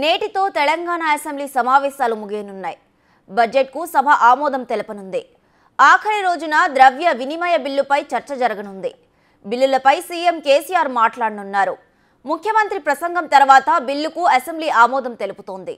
నేటితో తెలంగాణ అసెంబ్లీ సమావేశాలు ముగియనున్నాయి బడ్జెట్కు సభ ఆమోదం తెలపనుంది ఆఖరి రోజున ద్రవ్య వినిమయ బిల్లుపై చర్చ జరగనుంది బిల్లులపై సీఎం కేసీఆర్ మాట్లాడనున్నారు ముఖ్యమంత్రి ప్రసంగం తర్వాత బిల్లుకు అసెంబ్లీ ఆమోదం తెలుపుతోంది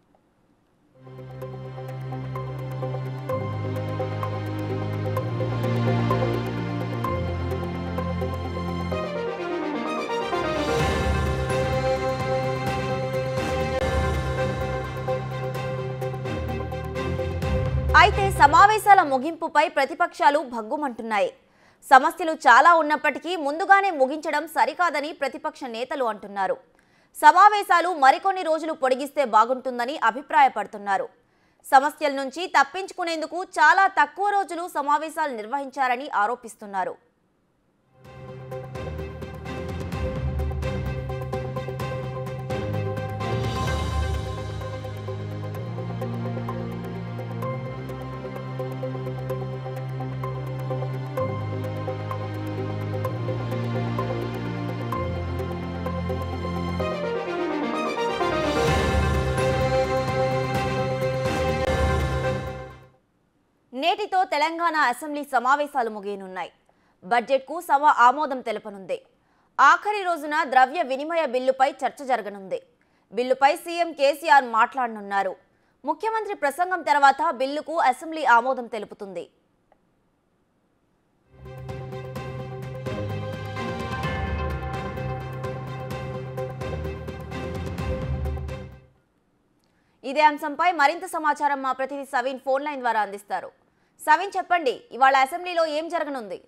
అయితే సమావేశాల ముగింపుపై ప్రతిపక్షాలు భగ్గుమంటున్నాయి సమస్యలు చాలా ఉన్నప్పటికీ ముందుగానే ముగించడం సరికాదని ప్రతిపక్ష నేతలు అంటున్నారు సమావేశాలు మరికొన్ని రోజులు పొడిగిస్తే బాగుంటుందని అభిప్రాయపడుతున్నారు సమస్యల నుంచి తప్పించుకునేందుకు చాలా తక్కువ రోజులు సమావేశాలు నిర్వహించారని ఆరోపిస్తున్నారు నేటితో తెలంగాణ అసెంబ్లీ సమావేశాలు ముగియనున్నాయి బడ్జెట్కు సభ ఆమోదం తెలపనుంది ఆఖరి రోజున ద్రవ్య వినిమయ బిల్లుపై చర్చ జరగనుంది బిల్లుపై సీఎం కేసీఆర్ మాట్లాడనున్నారు ముఖ్యమంత్రి ప్రసంగం తర్వాత బిల్లుకు అసెంబ్లీ ఆమోదం తెలుపుతుంది ఇదే అంశంపై మరింత సమాచారం మా ప్రతినిధి సవీన్ ఫోన్ లైన్ ద్వారా అందిస్తారు సవీన్ చెప్పండి ఇవాళ అసెంబ్లీలో ఏం జరగనుంది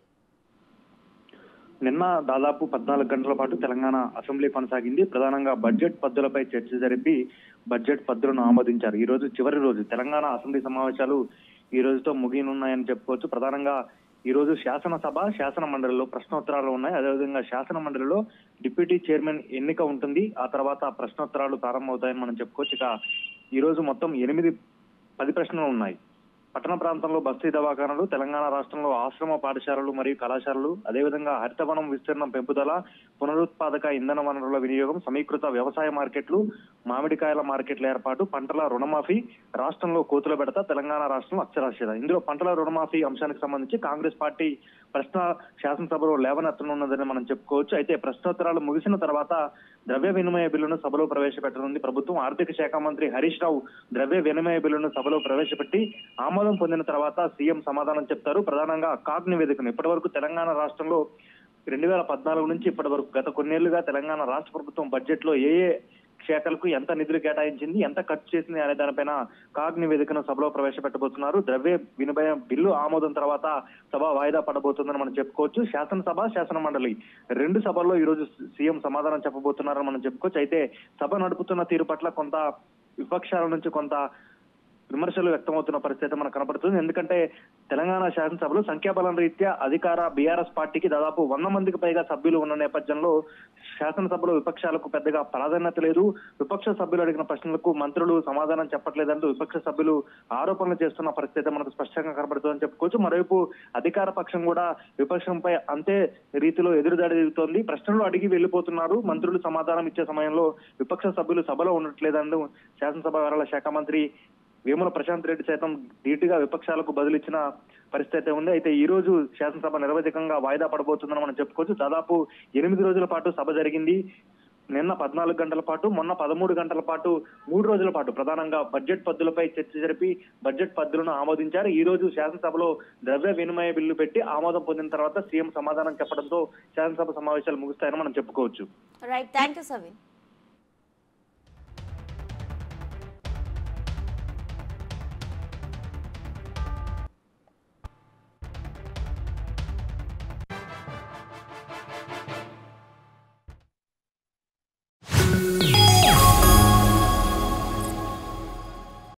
నిన్న దాదాపు పద్నాలుగు గంటల పాటు తెలంగాణ అసెంబ్లీ కొనసాగింది ప్రధానంగా బడ్జెట్ పద్దులపై చర్చ జరిపి బడ్జెట్ పద్దులను ఆమోదించారు ఈ రోజు చివరి రోజు తెలంగాణ అసెంబ్లీ సమావేశాలు ఈ రోజుతో ముగియనున్నాయని చెప్పుకోవచ్చు ప్రధానంగా ఈ రోజు శాసనసభ శాసన మండలిలో ప్రశ్నోత్తరాలు ఉన్నాయి అదేవిధంగా శాసన మండలిలో డిప్యూటీ చైర్మన్ ఎన్నిక ఉంటుంది ఆ తర్వాత ప్రశ్నోత్తరాలు ప్రారంభమవుతాయని మనం చెప్పుకోవచ్చు ఇక ఈ రోజు మొత్తం ఎనిమిది పది ప్రశ్నలు ఉన్నాయి పట్టణ ప్రాంతంలో బస్తీ దవాఖానలు తెలంగాణ రాష్ట్రంలో ఆశ్రమ పాఠశాలలు మరియు కళాశాలలు అదేవిధంగా హరితవనం విస్తీర్ణం పెంపుదల పునరుత్పాదక ఇంధన వనరుల వినియోగం సమీకృత వ్యవసాయ మార్కెట్లు మామిడికాయల మార్కెట్ల ఏర్పాటు పంటల రుణమాఫీ రాష్ట్రంలో కోతుల పెడత తెలంగాణ రాష్ట్రంలో అక్షరాస్యత ఇందులో పంటల రుణమాఫీ అంశానికి సంబంధించి కాంగ్రెస్ పార్టీ ప్రశ్న శాసనసభలో లేవనెత్తనున్నదని మనం చెప్పుకోవచ్చు అయితే ప్రశ్నోత్తరాలు ముగిసిన తర్వాత ద్రవ్య వినిమయ బిల్లును సభలో ప్రవేశపెట్టనుంది ప్రభుత్వం ఆర్థిక శాఖ మంత్రి హరీష్ రావు ద్రవ్య వినిమయ బిల్లును సభలో ప్రవేశపెట్టి ఆమోదం పొందిన తర్వాత సీఎం సమాధానం చెప్తారు ప్రధానంగా కాగ్ నివేదికను ఇప్పటి వరకు తెలంగాణ రాష్ట్రంలో రెండు వేల పద్నాలుగు నుంచి ఇప్పటి వరకు గత కొన్నేళ్లుగా తెలంగాణ రాష్ట్ర ప్రభుత్వం బడ్జెట్ లో ఏ ఏ శాఖలకు ఎంత నిధులు కేటాయించింది ఎంత ఖర్చు చేసింది అనే దానిపైన కాగ్ నివేదికను సభలో ప్రవేశపెట్టబోతున్నారు ద్రవ్య వినిమయ బిల్లు ఆమోదం తర్వాత సభ వాయిదా పడబోతుందని మనం చెప్పుకోవచ్చు శాసనసభ శాసన మండలి రెండు సభల్లో ఈ రోజు సీఎం సమాధానం చెప్పబోతున్నారని మనం చెప్పుకోవచ్చు అయితే సభ నడుపుతున్న తీరు పట్ల కొంత విపక్షాల నుంచి కొంత విమర్శలు వ్యక్తమవుతున్న పరిస్థితి మనకు కనపడుతుంది ఎందుకంటే తెలంగాణ శాసనసభలో సంఖ్యాబలం రీత్యా అధికార బీఆర్ఎస్ పార్టీకి దాదాపు వంద మందికి పైగా సభ్యులు ఉన్న నేపథ్యంలో శాసనసభలో విపక్షాలకు పెద్దగా ప్రాధాన్యత లేదు విపక్ష సభ్యులు అడిగిన ప్రశ్నలకు మంత్రులు సమాధానం చెప్పట్లేదంటూ విపక్ష సభ్యులు ఆరోపణలు చేస్తున్న పరిస్థితి మనకు స్పష్టంగా కనబడుతుందని చెప్పుకోవచ్చు మరోవైపు అధికార పక్షం కూడా విపక్షంపై అంతే రీతిలో ఎదురుదాడి జరుగుతోంది ప్రశ్నలు అడిగి వెళ్లిపోతున్నారు మంత్రులు సమాధానం ఇచ్చే సమయంలో విపక్ష సభ్యులు సభలో ఉండట్లేదంటూ శాసనసభ వ్యవహారాల శాఖ మంత్రి వేముల ప్రశాంత్ రెడ్డి సైతం ధీటుగా విపక్షాలకు బదులిచ్చిన పరిస్థితి ఉంది అయితే ఈ రోజు శాసనసభ నిరవధికంగా వాయిదా పడబోతుందని మనం చెప్పుకోవచ్చు దాదాపు ఎనిమిది రోజుల పాటు సభ జరిగింది నిన్న పద్నాలుగు గంటల పాటు మొన్న పదమూడు గంటల పాటు మూడు రోజుల పాటు ప్రధానంగా బడ్జెట్ పద్దులపై చర్చ జరిపి బడ్జెట్ పద్దులను ఆమోదించారు ఈ రోజు శాసనసభలో ద్రవ్య వినిమయ బిల్లు పెట్టి ఆమోదం పొందిన తర్వాత సీఎం సమాధానం చెప్పడంతో శాసనసభ సమావేశాలు ముగుస్తాయని మనం చెప్పుకోవచ్చు రైట్ థ్యాంక్ యూ సవీన్